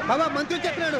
బాబా మంత్రి చెప్తున్నాడు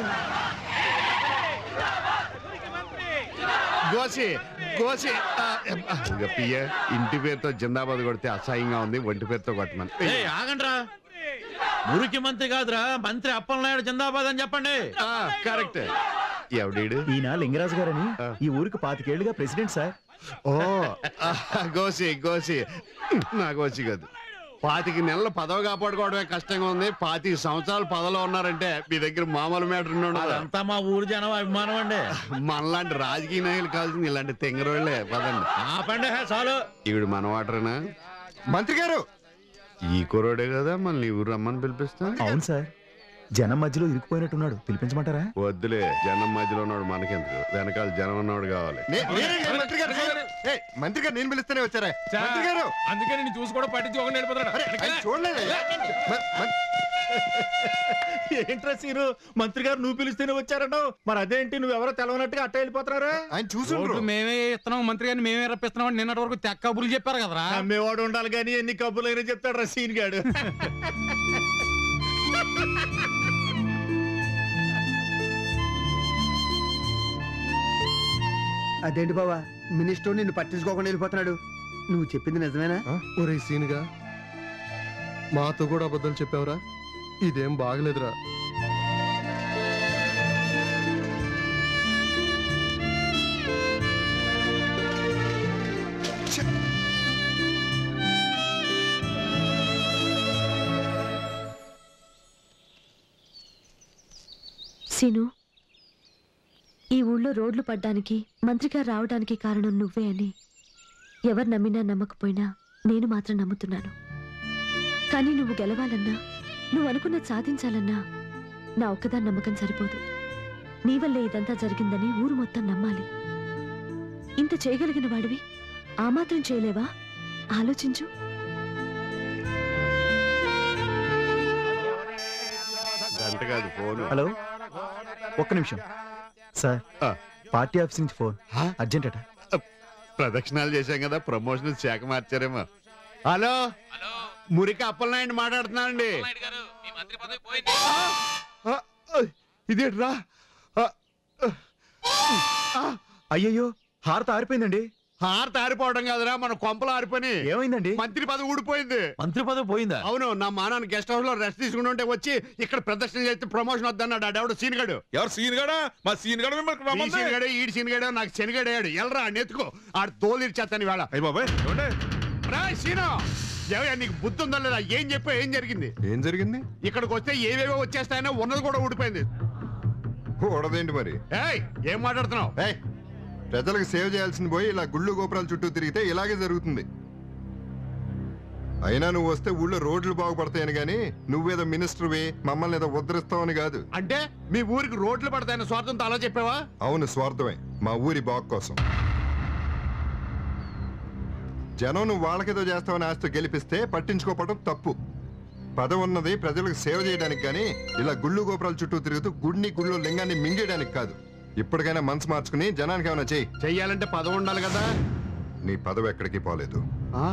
గోసి గోసి ఆ, ఇంకా పియ్య ఇంటి పేరుతో జిందాబాద్ కొడితే అసహ్యంగా ఉంది ఒంటి పేరుతో కొట్టమని ఏయ్ ఆగండ్రా మురికి మంత్రి కాదురా మంత్రి అప్పలనాయుడు జిందాబాద్ అని చెప్పండి ఆ, కరెక్ట్ ఎవడీడు ఈయన లింగరాజు గారని ఆ. ఈ ఊరికి పాతికేళ్లుగా ప్రెసిడెంట్ సార్ ఓ ఆ, గోసి గోసి నా గోసి కాదు పాతికి నెలలు పదవి కాపాడుకోవడమే కష్టంగా ఉంది పాతిక సంవత్సరాలు పదవిలో ఉన్నారంటే మీ దగ్గర మామూలు మ్యాటర్ ఉన్నాడు అదంతా మా ఊరు జనం అభిమానం అండి మనలాంటి రాజకీయ నాయకులు కావాల్సింది ఇలాంటి తెంగరోళ్ళే పదండి ఆపండి హే, చాలు ఈవిడ మనవాటరేనా మంత్రి గారు ఈ కురోడే కదా మళ్ళీ ఊరు రమ్మని పిలిపిస్తా అవును సార్ జనం మధ్యలో ఇరుక్కుపోయినట్టున్నాడు పిలిపించమంటారా వద్దులే జనం మధ్యలో ఉన్నాడు మనకెందుకు వెనకాల జనం ఉన్నవాడు కావాలి నే- నేనే మంత్రి గారు ఏయ్, మంత్రి గారు నేను పిలుస్తూనే వచ్చారా మంత్రి గారు అందుకే నేను చూసి కూడా పట్టించుకోకుండా వెళ్ళిపోతాడు అరే, ఆయన చూడలేదు మ- మ- ఏంట్రా సీరు మంత్రి గారు నువ్వు పిలిస్తేనే వచ్చారంటావు మరి అదేంటి నువ్వు ఎవరో తెలవనట్టుగా అట్ట వెళ్ళిపోతున్నారా ఆయన చూసుండ్రు రోడ్లు మేమే ఇస్తున్నాం మంత్రి గారిని మేమే రప్పిస్తున్నాం అని నిన్నటి వరకు తెక్క కబుర్లు చెప్పారు కదరా అమ్మేవాడు ఉండాలి కానీ ఎన్ని కబ్బులైనా చెప్తాడు రా సీన్ గాడు అదేంటి బావా మినిస్టర్ నిన్ను పట్టించుకోకుండా వెళ్ళిపోతున్నాడు నువ్వు చెప్పింది నిజమేనా ఒరే సీనుగా మాతో కూడా అబద్ధాలు చెప్పావురా ఇదేం బాగలేదురా సీను ఈ ఊళ్ళో రోడ్లు పడ్డానికి మంత్రిగా రావడానికి కారణం నువ్వే అని ఎవరు నమ్మినా నమ్మకపోయినా నేను మాత్రం నమ్ముతున్నాను కానీ నువ్వు గెలవాలన్నా నువ్వు అనుకున్నది సాధించాలన్నా నా ఒక్కదాని నమ్మకం సరిపోదు నీ వల్లే ఇదంతా జరిగిందని ఊరు మొత్తం నమ్మాలి ఇంత చేయగలిగిన వాడివి ఆ మాత్రం చేయలేవా ఆలోచించు గంట కాదు ఫోను హలో ఒక్క నిమిషం సార్ ఆ. పార్టీ ఆఫీస్ నుంచి ఫోన్ హా? అర్జెంట్ అట ప్రదక్షిణాలు చేశాం కదా ప్రమోషన్ శాఖ మార్చారేమో హలో మురికి అప్పలనాయుడు మాట్లాడుతున్నానండి ఆ, ఆ, ఇదేంట్రా ఆ, అయ్యయ్యో హారత ఆరిపోయిందండి హారత ఆరిపోవడం కాదురా మన కొంపలు ఆరిపోయి ఏమైందండి మంత్రి పదవి ఊడిపోయింది మంత్రి పదవి పోయిందా అవును నా మానాన్ని గెస్ట్ హౌస్ లో రెస్ట్ తీసుకుని ఉంటే వచ్చి ఇక్కడ ప్రదర్శన చేస్తే ప్రమోషన్ వద్దన్నాడు ఆడెవడు సీనిగాడు ఎవరు సీన్ గడా మా సీన్ గడ మిమ్మల్ని ఈ రమ్మంది. సీనిగాడు ఈడి సీనిగాడు నాకు శనిగాడాడు ఎల్రా నెత్తుకో ఆడు తోలు ఇచ్చేస్తాను వేళ అయ్య బాబాయ్ ఏమండి? రాయ్ సీను ఏవయ్యా నీకు బుద్ధి ఉందా లేదా ఏం చెప్పా ఏం జరిగింది ఏం జరిగింది ఇక్కడికి వస్తే ఏవేవో వచ్చేస్తాయనో ఉన్నది కూడా ఊడిపోయింది ఓడదేంటి మరి ఏయ్ ఏం మాట్లాడుతున్నావు ఏయ్ ప్రజలకు సేవ చేయాల్సింది పోయి ఇలా గుళ్ళు గోపురాల చుట్టూ తిరిగితే ఇలాగే జరుగుతుంది అయినా నువ్వు వస్తే ఊళ్ళో రోడ్లు బాగుపడతాయని గాని నువ్వేదో మినిస్టర్వి మమ్మల్ని ఏదో ఉద్ధరిస్తావని కాదు అంటే మీ ఊరికి రోడ్లు పడతాయన్న స్వార్థంతో అలా చెప్పావా అవును స్వార్థమే మా ఊరి బాగు కోసం జనం నువ్వు వాళ్ళకేదో చేస్తావని ఆస్తి గెలిపిస్తే పట్టించుకోపడం తప్పు పదవి ఉన్నది ప్రజలకు సేవ చేయడానికి కానీ ఇలా గుళ్ళు గోపురాల చుట్టూ తిరుగుతూ గుడిని గుళ్ళో లింగాన్ని మింగేయడానికి కాదు ఇప్పటికైనా మనసు మార్చుకుని జనానికి ఏమైనా చేయి చెయ్యాలంటే పదవి ఉండాలి కదా నీ పదవి ఎక్కడికి పోలేదు ఆ?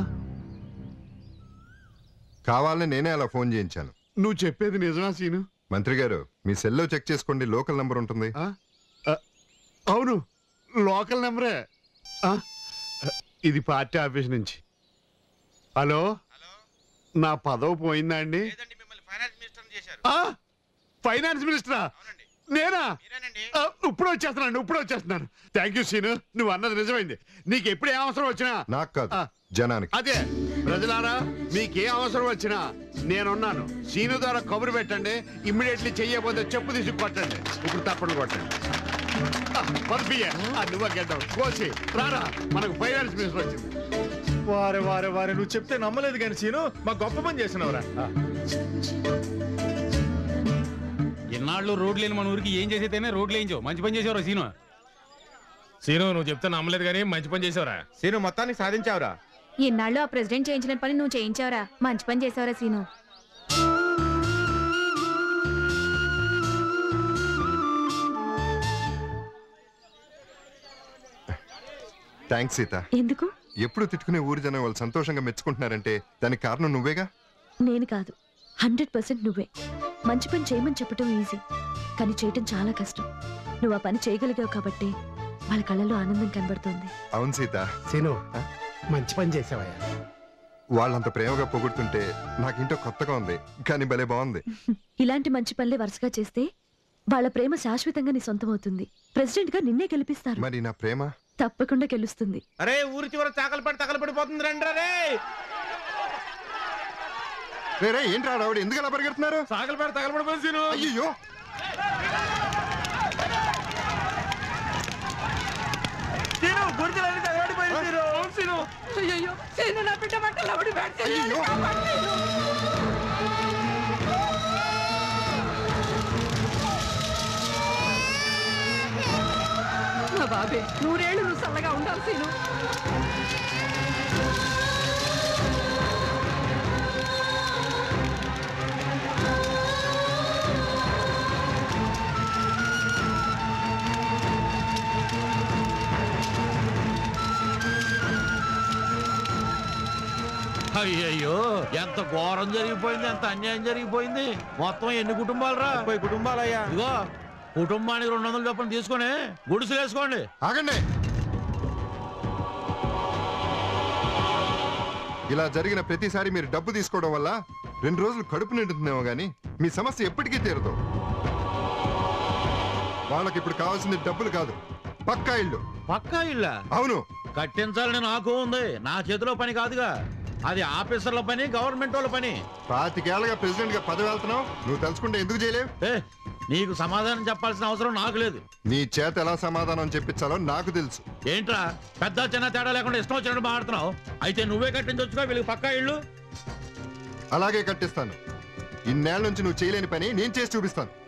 కావాలని నేనే అలా ఫోన్ చేయించాను నువ్వు చెప్పేది నిజమా సీను మంత్రి గారు మీ సెల్లో చెక్ చేసుకోండి లోకల్ నంబర్ ఉంటుంది ఆ? ఆ, అవును లోకల్ నెంబరే ఆ? ఇది పార్టీ ఆఫీస్ నుంచి హలో నా పదవి పోయిందా అండి ఆ? ఫైనాన్స్ మినిస్టరా నేనా ఆ, ఇప్పుడు వచ్చేస్తున్నాను ఇప్పుడు వచ్చేస్తున్నాను థ్యాంక్ యూ సీను నువ్వు అన్నది నిజమైంది నీకు ఎప్పుడు ఏ అవసరం వచ్చినా నాకు కాదు ఆ. జనానికి అదే ప్రజలారా మీకే అవసరం వచ్చినా నేనున్నాను సీను ద్వారా కబురు పెట్టండి ఇమ్మీడియట్లీ చెయ్యకపోతే చెప్పు తీసి కొట్టండి ఇప్పుడు తప్పని కొట్టండి ఆ, పంపియ్య ఆ, నువ్వు గెడ్డం కోసి రారా మనకు ఫైనాన్స్ మినిస్టర్ వచ్చింది వారే వారే వారే నువ్వు చెప్తే నమ్మలేదు కానీ సీను మా గొప్ప పని చేసినవరా ఇన్నాళ్ళు రోడ్లు లేని మన ఊరికి ఏం చేసేతేనే రోడ్లు వేయించావు మంచి పని చేసేవరా సీను సీను నువ్వు చెప్తే నమ్మలేదు కానీ మంచి పని చేసావురా సీను మొత్తానికి సాధించావురా ఇన్నాళ్ళు ఆ ప్రెసిడెంట్ చేయించిన పని నువ్వు చేయించావురా మంచి పని చేసావురా సీను థ్యాంక్స్ సీత ఎందుకు ఎప్పుడు తిట్టుకునే ఊరి జనం వాళ్ళు సంతోషంగా మెచ్చుకుంటున్నారంటే దానికి కారణం నువ్వేగా నేను కాదు హండ్రెడ్ పర్సెంట్ నువ్వే మంచి పని చేయమని చెప్పడం ఈజీ కానీ చేయటం చాలా కష్టం నువ్వు ఆ పని చేయగలిగావు కాబట్టి వాళ్ళ కళ్ళలో ఆనందం కనబడుతుంది అవును సీత సీను మంచి పని చేసావయ్యా వాళ్ళంత ప్రేమగా పొగుడుతుంటే నాకింటో కొత్తగా ఉంది కానీ భలే బాగుంది ఇలాంటి మంచి పనులే వరుసగా చేస్తే వాళ్ళ ప్రేమ శాశ్వతంగా నీ సొంతం అవుతుంది ప్రెసిడెంట్ గా నిన్నే గెలిపిస్తారు మరి నా ప్రేమ తప్పకుండా గెలుస్తుంది అరే ఊరి చివర చాకలి పడి తగల పడిపోతుంది రండి రే రే రే ఏంటి రాడు ఎందుకు అలా పరిగెడుతున్నారు చాకలి పడి తగల పడిపోతుంది సీను అయ్యో అయ్యో నా బాబే నూరేళ్ళు నువ్వు చల్లగా ఉండాలి సీను అయ్యయ్యో ఎంత ఘోరం జరిగిపోయింది ఎంత అన్యాయం జరిగిపోయింది మొత్తం ఎన్ని కుటుంబాలు రా ముప్పై కుటుంబాలయ్యా ఇదిగో కుటుంబానికి రెండు వందల చొప్పున తీసుకొని గుడిసెలు వేసుకోండి ఆగండి ఇలా జరిగిన ప్రతిసారి మీరు డబ్బు తీసుకోవడం వల్ల రెండు రోజులు కడుపు నిండుతుందేమో గానీ మీ సమస్య ఎప్పటికీ తీరదు వాళ్ళకి ఇప్పుడు కావాల్సింది డబ్బులు కాదు పక్కా ఇల్లు పక్కా ఇల్ల అవును కట్టించాలని నాకు ఉంది నా చేతిలో పని కాదుగా అది ఆఫీసర్ల పని గవర్నమెంట్ వాళ్ళ పని పాతికేళ్లగా ప్రెసిడెంట్ గా పదవి వెళ్తున్నావు నువ్వు తెలుసుకుంటే ఎందుకు చేయలేవు ఏ నీకు సమాధానం చెప్పాల్సిన అవసరం నాకు లేదు నీ చేత ఎలా సమాధానం చెప్పించాలో నాకు తెలుసు ఏంట్రా పెద్ద చిన్న తేడా లేకుండా ఇష్టం వచ్చినట్టు మాట్లాడుతున్నావు అయితే నువ్వే కట్టించొచ్చుగా వీళ్ళకి పక్కా ఇల్లు అలాగే కట్టిస్తాను ఇన్నేళ్ల నుంచి నువ్వు చేయలేని పని నేను చేసి చూపిస్తాను